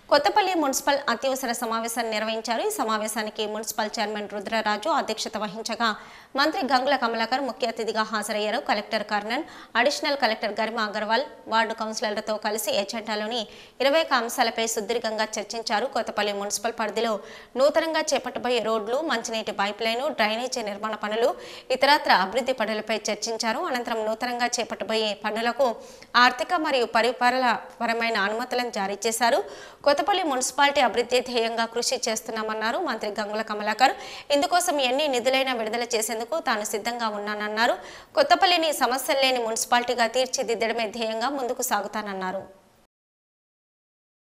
Kothapalli municipal అత్యవసర సమావేశాన్ని నిర్వహించారు ఈ సమావేశానికి మున్సిపల్ చైర్మన్ రుద్రరాజు అధ్యక్షత వహించగా మంత్రి గంగుల కమలాకర్ ముఖ్య అతిథిగా హాజరయ్యారు collector Karnan additional collector Garima Agarwal ward కౌన్సిలర్లతో కలిసి ఎజెండాలోని ఇరవై ఒక్క అంశాలపై సుదీర్ఘంగా చర్చించారు కొత్తపల్లి మున్సిపల్ పరిధిలో నూతనంగా చేపట్టబోయే రోడ్లు మంచినీటి పైప్ లైను డ్రైనేజీ నిర్మాణ పనులు ఇతరత్ర అభివృద్ధి పనులపై చర్చించారు అనంతరం నూతనంగా చేపట్టబోయే పనులకు ఆర్థిక మరియు పరిపాలన పరమైన అనుమతులను జారీ చేశారు కొత్తపల్లి మున్సిపాలిటీ అభివృద్ధి ధ్యేయంగా కృషి చేస్తున్నామన్నారు మంత్రి గంగుల కమలాకర్ ఇందుకోసం ఎన్ని నిధులైనా విడుదల చేసేందుకు తాను సిద్ధంగా ఉన్నానన్నారు కొత్తపల్లిని సమస్యలు లేని మున్సిపాలిటీగా తీర్చిదిద్దడమే ధ్యేయంగా ముందుకు సాగుతానన్నారు